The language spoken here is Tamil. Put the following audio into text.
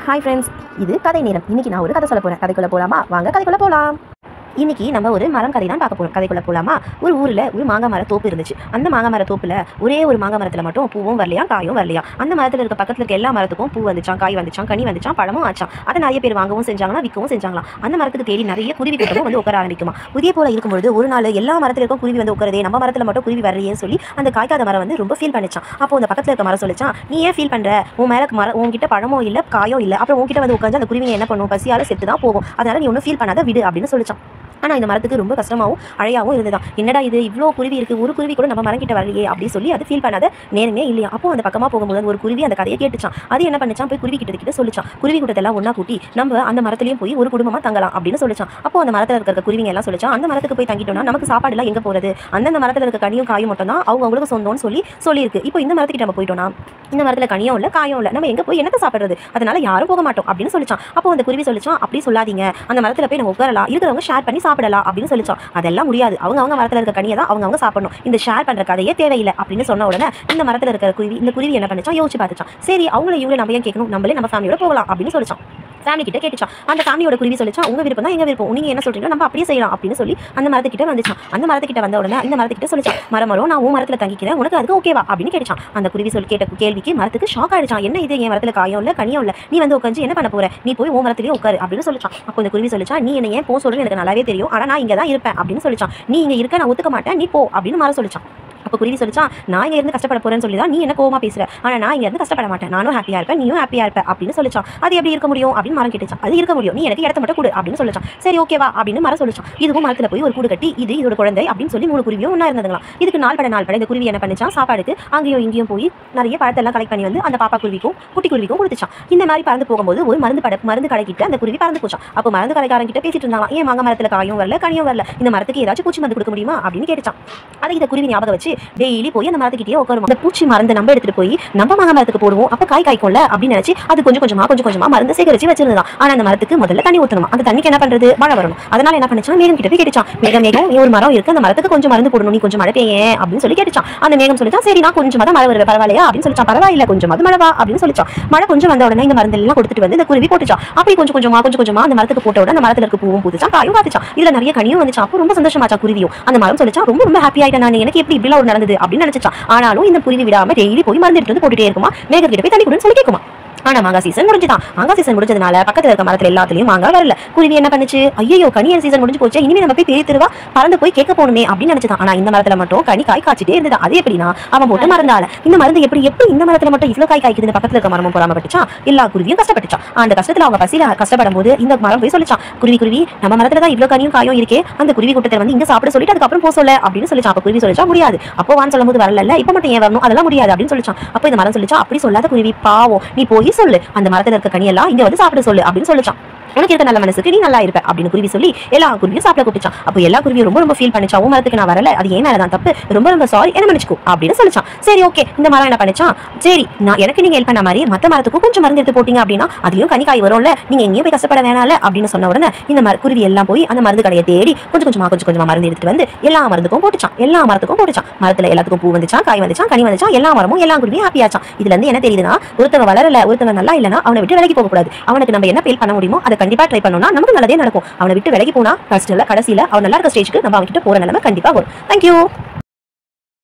ஹாய் ஃப்ரெண்ட்ஸ் இது கதை நேரம் இன்னைக்கு நான் ஒரு கதை சொல்ல போறேன் கதைக்குள்ள போலாமா வாங்க கதைக்குள்ள போலாம் இன்னைக்கு நம்ம ஒரு மரம் கதை தான் பார்க்க போறோம் கதைக்குள்ள போலாமா ஒரு ஊர்ல ஒரு மாங்காய் மர தோப்பு இருந்துச்சு அந்த மாங்காய் மர தோப்புல ஒரே ஒரு மாங்காய் மரத்துல மட்டும் பூவும் வரலையா காயும் வரலையா அந்த மரத்துல இருக்க பக்கத்துல இருக்க எல்லா மரத்துக்கும் பூ வந்துச்சான் காய் வந்துச்சான் கனி வந்துச்சான் பழமும் ஆச்சான் அதை நிறைய பேர் வாங்கவும் செஞ்சாங்களா விற்கவும் செஞ்சாங்களாம் அந்த மரத்துக்கு தேடி நிறைய குருவி கூட்டமும் வந்து உட்கார ஆரம்பிக்குமா புதிய போல இருக்கும்பொழுது ஒரு நாள் எல்லா மரத்துல இருக்கும் குருவி வந்து உட்காரதே நம்ம மரத்துல மட்டும் குருவி வரலையேன்னு சொல்லி அந்த காய்க்காத மரம் வந்து ரொம்ப ஃபீல் பண்ணிச்சான் அப்போ அந்த பக்கத்துல இருக்க மரம் சொல்லிச்சான் நீ ஏன் ஃபீல் பண்ற உன் மேல மரம் உன்கிட்ட பழமோ இல்ல காயோ இல்ல அப்புறம் உன்கிட்ட வந்து உட்காந்து அந்த குருவிங்க என்ன பண்ணும் பசியால செத்து தான் போகும் அதனால நீ ஒன்றும் ஃபீல் பண்ணாத விடு அப்படின்னு சொல்லிச்சான் ஆனால் இந்த மரத்துக்கு ரொம்ப கஷ்டமாவும் அழையாவும் இருந்ததா என்னடா இது இவ்வளோ குருவி இருக்கு ஒரு குருவி கூட நம்ம மரம் கிட்ட வரலையே அப்படின்னு சொல்லி அது ஃபீல் பண்ணாத நேரமே இல்லையா அப்போ அந்த பக்கமாக போகும்போது ஒரு குருவி அந்த கதையை கேட்டுச்சான் அது என்ன பண்ணிச்சான் போய் குருவி கிட்ட கிட்ட சொல்லிச்சான் குருவி கூட்டத்தெல்லாம் ஒன்றா கூட்டி நம்ம அந்த மரத்துலயும் போய் ஒரு குடும்பமாக தங்கலாம் அப்படின்னு சொல்லிச்சான் அப்போ அந்த மரத்தில் இருக்கிற குருவிங்க எல்லாம் சொல்லிச்சான் அந்த மரத்துக்கு போய் தங்கிட்டோம்னா நமக்கு சாப்பாடுலாம் எங்கே போகிறது அந்தந்த மரத்தில் இருக்க கனியும் காயும் மட்டும் தான் அவங்க அவங்களுக்கு சொந்தம்னு சொல்லி சொல்லியிருக்கு இப்போ இந்த மரத்துக்கிட்ட நம்ம போயிட்டோம்னா இந்த மரத்தில் கனியும் இல்லை காயும் இல்லை நம்ம எங்கே போய் என்னத்தை சாப்பிடுறது அதனால யாரும் போக மாட்டோம் அப்படின்னு சொல்லிச்சான் அப்போ அந்த குருவி சொல்லிச்சான் அப்படி சொல்லாதீங்க அந்த மரத்தில் போய் நம்ம உட்காரலாம் இருக்கிறவங்க ஷேர் பண்ணி சாப்பிடலாம் அப்படின்னு சொல்லிச்சான் அதெல்லாம் முடியாது அவங்க அவங்க மரத்தில் இருக்க கனியை தான் அவங்க அவங்க சாப்பிடணும் இந்த ஷேர் பண்ணுற கதையே தேவையில்லை அப்படின்னு சொன்ன உடனே இந்த மரத்தில் இருக்கிற குருவி இந்த குருவி என்ன பண்ணிச்சான் யோசிச்சு பார்த்துச்சான் சரி அவங்கள இவங்களை நம்ம ஏன் கேட்கணும் நம்மளே நம்ம ஃபேமிலியோட போகலாம் அப்படின்னு சொல்லிச்சான் ஃபேமிலி கிட்ட கேட்டுச்சான் அந்த ஃபேமிலியோட குருவி சொல்லிச்சான் உங்க விருப்பம் தான் எங்க விருப்பம் நீங்க என்ன சொல்றீங்களோ நம்ம அப்படியே செய்யலாம் அப்படின்னு சொல்லி அந்த மரத்துக்கிட்ட வந்துச்சான் அந்த மரத்துக்கிட்ட வந்த உடனே இந்த மரத்துக்கிட்ட சொல்லிச்சான் மரம் மரம் நான் உன் மரத்துல தங்கிக்கிறேன் உனக்கு அதுக்கு ஓகேவா அப்படின்னு கேட்டுச்சான் அந்த குருவி சொல்லி கேட்ட கேள்விக்கு மரத்துக்கு ஷாக் ஆயிடுச்சான் என்ன இது என் மரத்துல காயும் இல்ல கனியும் இல்ல நீ வந்து உட்காந்து என்ன பண்ண போற நீ போய் உன் மரத்துலயே உட்காரு அப்படின்னு சொல்லிச்சான் அப்போ இந்த குருவி சொல்லிச்சான் நீ என்ன ஏன் போ சொல்றேன்னு எனக்கு நல்லாவே தெரியும் ஆனா நான் இங்க தான் இருப்பேன் அப்படின்னு சொல்லிச்சான் நீ இங்க இருக்க நான் ஒத்துக்க மாட்டேன் நீ போ அப்படின்னு மரம் சொல்லிச்சான் அப்போ குருவி சொல்லிச்சான் நான் இங்க இருந்து கஷ்டப்பட போறேன்னு சொல்லி தான் நீ என்ன கோவமா பேசுற ஆனா நான் இங்க இருந்து கஷ்டப்பட மாட்டேன் நானும் ஹாப்பியா இருப்பேன் நீயும் ஹாப்பியா இருப்ப அப்படின்னு சொல்லிச்சான் அது எப்படி இருக்க முடியும் அப்படின்னு மரம் கேட்டுச்சான் அது இருக்க முடியும் நீ எனக்கு இடத்த மட்டும் கொடு அப்படின்னு சொல்லிச்சான் சரி ஓகேவா அப்படின்னு மரம் சொல்லிச்சான் இதுவும் மரத்துல போய் ஒரு கூடு கட்டி இது இதோட குழந்தை அப்படின்னு சொல்லி மூணு குருவியும் ஒன்றா இருந்ததுங்களாம் இதுக்கு நாள் பட நாள் பட இந்த குருவி என்ன பண்ணிச்சான் சாப்பாடுக்கு அங்கேயும் இங்கேயும் போய் நிறைய பழத்தெல்லாம் கலெக்ட் பண்ணி வந்து அந்த பாப்பா குருவிக்கும் குட்டி குருவிக்கும் கொடுத்துச்சான் இந்த மாதிரி பறந்து போகும்போது ஒரு மருந்து பட மருந்து கடைக்கிட்ட அந்த குருவி பறந்து போச்சான் அப்போ மருந்து கடைக்காரன் கிட்ட பேசிட்டு இருந்தாங்க ஏன் மாங்க மரத்துல காயும் வரல கனியும் வரல இந்த மரத்துக்கு ஏதாச்சும் பூச்சி மருந்து கொடுக்க முடியுமா அப்படின்னு கேட்டுச்சான் அதை இந்த குருவி ஞாபகம் வச்சு டெய்லி போய் அந்த மரத்துக்கிட்டே உட்காரும் அந்த பூச்சி மருந்து நம்ம எடுத்துட்டு போய் நம்ம மாங்க மரத்துக்கு போடுவோம் அப்ப காய் காய்க்கும்ல அப்படின்னு நினைச்சு அது கொஞ்சம் கொஞ்சமா கொஞ்சம் கொஞ்சமா மருந்து சேகரிச்சு வச்சிருந்தான் ஆனா அந்த மரத்துக்கு முதல்ல தண்ணி ஊத்தணும் அந்த தண்ணிக்கு என்ன பண்றது மழை வரணும் அதனால என்ன பண்ணிச்சான் மேகம் கிட்ட போய் கேட்டுச்சான் மேகம் மேகம் நீ ஒரு மரம் இருக்கு அந்த மரத்துக்கு கொஞ்சம் மருந்து போடணும் நீ கொஞ்சம் மழை பெய்யேன் அப்படின்னு சொல்லி கேட்டுச்சான் அந்த மேகம் சொல்லிச்சான் சரி நான் கொஞ்சமா தான் மழை வருது பரவாயில்லையா அப்படின்னு சொல்லிச்சான் பரவாயில்ல கொஞ்சமாவது மழை வா அப்படின்னு சொல்லிச்சான் மழை கொஞ்சம் வந்த உடனே இந்த மருந்து எல்லாம் கொடுத்துட்டு வந்து இந்த குருவி போட்டுச்சான் அப்படி கொஞ்சம் கொஞ்சமா கொஞ்சம் கொஞ்சமா அந்த மரத்துக்கு போட்ட உடனே அந்த மரத்துல இருக்க பூவும் பூத்துச்சான் காயும் பார்த்துச்சான் இதுல நிறைய கனியும் வந்துச்சான் அப்போ ரொம்ப சந்தோஷமாச்சா குருவியும் அந்த மரம் சொல்லிச்சான் ரொம்ப ரொம்ப ஹாப்பி ஆயிட்டேன் நான் எனக்கு எப்படி இப்படிலாம் ஒரு நடந்தது அப்படின்னு நினைச்சான் ஆனாலும் இந்த குருவி விடாம டெய்லி போய் மருந்து எடுத்து வந்து போட்டுட்டே இருக்குமா மேகத்திட்ட போய் தண்ணி கொடுன்னு சொல்லி கேட்குமா ஆனா மாங்காய் சீசன் முடிஞ்சுதான் மாங்காய் சீசன் முடிஞ்சதுனால பக்கத்துல இருக்க மரத்துல எல்லாத்துலயும் மாங்காய் வரல குருவி என்ன பண்ணுச்சு ஐயோ கனியன் சீசன் முடிஞ்சு போச்சு இனிமே நம்ம போய் பெரிய திருவா பறந்து போய் கேட்க போகணுமே அப்படின்னு நினைச்சதான் ஆனா இந்த மரத்துல மட்டும் கனி காய் காய்ச்சிட்டே இருந்தது அது எப்படின்னா அவன் போட்டு மறந்தால இந்த மருந்து எப்படி எப்படி இந்த மரத்துல மட்டும் இவ்வளவு காய் காய்க்குது இந்த பக்கத்துல இருக்க மரமும் பொறாம பட்டுச்சான் எல்லா குருவியும் கஷ்டப்பட்டுச்சான் அந்த கஷ்டத்துல அவங்க பசியில கஷ்டப்படும் போது இந்த மரம் போய் சொல்லிச்சான் குருவி குருவி நம்ம மரத்துல தான் இவ்வளவு கனியும் காயும் இருக்கே அந்த குருவி கூட்டத்தை வந்து இங்க சாப்பிட சொல்லிட்டு அதுக்கப்புறம் போக சொல்ல அப்படின்னு சொல்லிச்சான் அப்ப குருவி சொல்லிச்சா முடியாது அப்போ வான்னு சொல்லும்போது வரல இப்ப மட்டும் ஏன் வரணும் அதெல்லாம் முடியாது அப்படின்னு சொல்லிச்சான் அப்போ இந்த மரம் சொல்லிச்சா அப்படி சொல்லாத குருவி பாவம் நீ போய் சொல்லு அந்த மரத்துல இருக்க கனியெல்லாம் இங்க வந்து சாப்பிட சொல்லு அப்படின்னு சொல்லிச்சான் உனக்கு இருக்க நல்ல மனசுக்கு நீ நல்லா இருப்ப அப்படின்னு குருவி சொல்லி எல்லா குருவியும் சாப்பிட கூப்பிட்டான் அப்போ எல்லா குருவியும் ரொம்ப ரொம்ப ஃபீல் பண்ணிச்சான் உன் மரத்துக்கு நான் வரல அது ஏன் மேலதான் தப்பு ரொம்ப ரொம்ப சாரி என்ன மன்னிச்சுக்கோ அப்படின்னு சொல்லிச்சான் சரி ஓகே இந்த மரம் என்ன பண்ணிச்சான் சரி நான் எனக்கு நீங்க ஹெல்ப் பண்ண மாதிரி மத்த மரத்துக்கும் கொஞ்சம் மருந்து எடுத்து போட்டீங்க அப்படின்னா அதுலயும் கனிக்காய் வரும்ல நீங்க எங்கேயும் போய் கஷ்டப்பட வேணாம்ல அப்படின்னு சொன்ன உடனே இந்த மர குருவி எல்லாம் போய் அந்த மருந்து கடையை தேடி கொஞ்சம் கொஞ்சமா கொஞ்சம் கொஞ்சமா மருந்து எடுத்துட்டு வந்து எல்லா மருந்துக்கும் போட்டுச்சான் எல்லா மரத்துக்கும் போட்டுச்சான் மரத்துல எல்லாத்துக்கும் பூ வந்துச்சான் காய் வந்துச்சான் கனி வந்துச்சான் எல்லா மரமும் எல்லா குருவியும் ஹாப்பியாச்சான் இதுல இருந்து என்ன தெரியுதுன்னா ஒருத்தவங்க வளரல ஒருத்தவங்க நல்லா இல்லைன்னா அவனை விட்டு விலகி போக கூடாது அவனுக்கு நம்ம என்ன ஃபீல் பண்ண முடியுமோ அதை கண்டிப்பா ட்ரை பண்ணோம்னா நமக்கு நல்லதே நடக்கும் அவனை விட்டு விலகி போனா கடைசியில கடைசியில அவன் நல்லா இருக்க ஸ்டேஜ்க்கு நம்ம அவன்கிட்ட போற நிலைமை கண்டிப்பா வரும் தேங்க்யூ